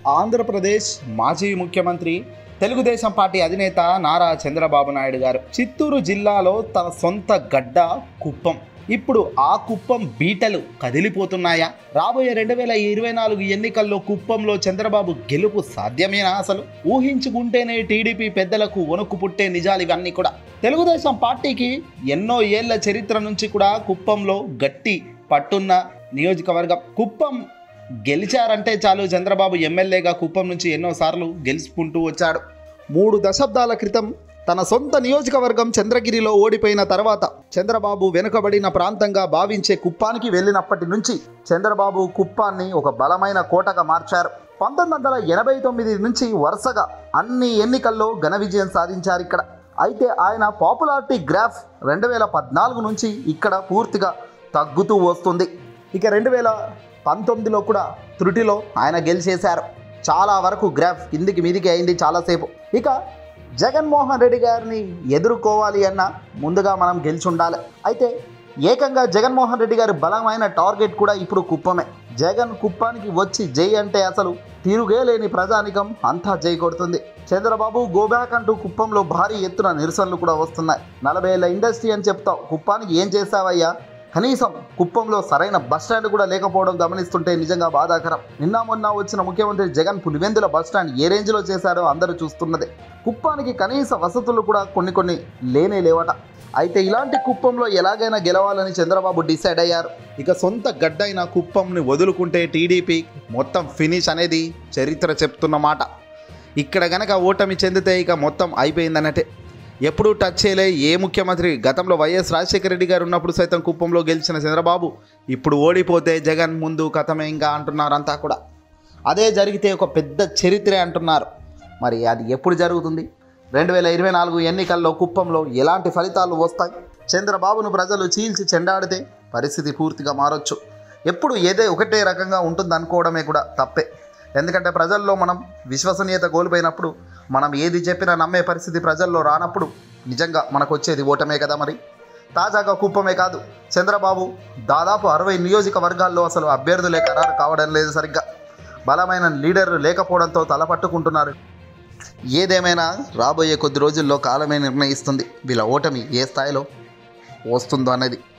ఆంధ్రప్రదేశ్ మాజీ ముఖ్యమంత్రి తెలుగుదేశం పార్టీ అధినేత నారా చంద్రబాబు నాయుడు గారు చిత్తూరు జిల్లాలో తన సొంత గడ్డ కుప్పం ఇప్పుడు ఆ కుప్పం బీటలు కదిలిపోతున్నాయా రాబోయే రెండు వేల ఇరవై నాలుగు ఎన్నికల్లో కుప్పంలో చంద్రబాబు గెలుపు సాధ్యమేనా అసలు ఊహించుకుంటేనే టీడీపీ పెద్దలకు వణుకు పుట్టే నిజాలు ఇవన్నీ కూడా తెలుగుదేశం పార్టీకి ఎన్నో ఏళ్ల చరిత్ర నుంచి కూడా కుప్పంలో గట్టి పట్టున్న నియోజకవర్గం కుప్పం గెలిచారంటే చాలు చంద్రబాబు ఎమ్మెల్యేగా కుప్పం నుంచి ఎన్నోసార్లు గెలుచుకుంటూ వచ్చాడు మూడు దశాబ్దాల క్రితం తన సొంత నియోజకవర్గం చంద్రగిరిలో ఓడిపోయిన తర్వాత చంద్రబాబు వెనుకబడిన ప్రాంతంగా భావించే కుప్పానికి వెళ్ళినప్పటి నుంచి చంద్రబాబు కుప్పాన్ని ఒక బలమైన కోటగా మార్చారు పంతొమ్మిది వందల ఎనభై తొమ్మిది నుంచి వరుసగా అన్ని ఎన్నికల్లో ఘన విజయం సాధించారు ఇక్కడ అయితే ఆయన పాపులారిటీ గ్రాఫ్ రెండు వేల పద్నాలుగు నుంచి ఇక్కడ పూర్తిగా తగ్గుతూ వస్తుంది ఇక రెండు వేల పంతొమ్మిదిలో కూడా త్రుటిలో ఆయన గెలిచేశారు చాలా వరకు గ్రాఫ్ కిందికి మీదికి అయింది చాలాసేపు ఇక జగన్మోహన్ రెడ్డి గారిని ఎదుర్కోవాలి అన్న ముందుగా మనం గెలిచి ఉండాలి అయితే ఏకంగా జగన్మోహన్ రెడ్డి గారి బలమైన టార్గెట్ కూడా ఇప్పుడు కుప్పమే జగన్ కుప్పానికి వచ్చి జై అంటే అసలు తిరుగే లేని ప్రజానికం అంతా జై కొడుతుంది చంద్రబాబు గోబ్యాక్ అంటూ కుప్పంలో భారీ ఎత్తున నిరసనలు కూడా వస్తున్నాయి నలభై ఏళ్ళ ఇండస్ట్రీ అని చెప్తావు కుప్పానికి ఏం చేసావయ్యా కనీసం కుప్పంలో సరైన బస్ స్టాండ్ కూడా లేకపోవడం గమనిస్తుంటే నిజంగా బాధాకరం నిన్న మొన్న వచ్చిన ముఖ్యమంత్రి జగన్ పులివెందుల బస్ స్టాండ్ ఏ రేంజ్లో చేశారో అందరూ చూస్తున్నదే కుప్పానికి కనీస వసతులు కూడా కొన్ని కొన్ని లేనే లేవట అయితే ఇలాంటి కుప్పంలో ఎలాగైనా గెలవాలని చంద్రబాబు డిసైడ్ అయ్యారు ఇక సొంత గడ్డైన కుప్పంని వదులుకుంటే టీడీపీ మొత్తం ఫినిష్ అనేది చరిత్ర చెప్తున్న మాట ఇక్కడ గనక ఓటమి చెందితే ఇక మొత్తం అయిపోయిందన్నట్టే ఎప్పుడూ టచ్ చేయలే ఏ ముఖ్యమంత్రి గతంలో వైఎస్ రాజశేఖర రెడ్డి గారు ఉన్నప్పుడు సైతం కుప్పంలో గెలిచిన చంద్రబాబు ఇప్పుడు ఓడిపోతే జగన్ ముందు కథమే ఇంకా అంటున్నారు అంతా కూడా అదే జరిగితే ఒక పెద్ద చరిత్రే అంటున్నారు మరి అది ఎప్పుడు జరుగుతుంది రెండు వేల ఇరవై నాలుగు ఎన్నికల్లో కుప్పంలో ఎలాంటి ఫలితాలు వస్తాయి చంద్రబాబును ప్రజలు చీల్చి చెండాడితే పరిస్థితి పూర్తిగా మారొచ్చు ఎప్పుడు ఏదే ఒకటే రకంగా ఉంటుంది అనుకోవడమే కూడా తప్పే ఎందుకంటే ప్రజల్లో మనం విశ్వసనీయత కోల్పోయినప్పుడు మనం ఏది చెప్పినా నమ్మే పరిస్థితి ప్రజల్లో రానప్పుడు నిజంగా మనకు వచ్చేది ఓటమే కదా మరి తాజాగా కుప్పమే కాదు చంద్రబాబు దాదాపు అరవై నియోజకవర్గాల్లో అసలు అభ్యర్థులే ఖరారు కావడం లేదు సరిగ్గా బలమైన లీడర్లు లేకపోవడంతో తలపట్టుకుంటున్నారు ఏదేమైనా రాబోయే కొద్ది రోజుల్లో కాలమే నిర్ణయిస్తుంది వీళ్ళ ఓటమి ఏ స్థాయిలో వస్తుందో అనేది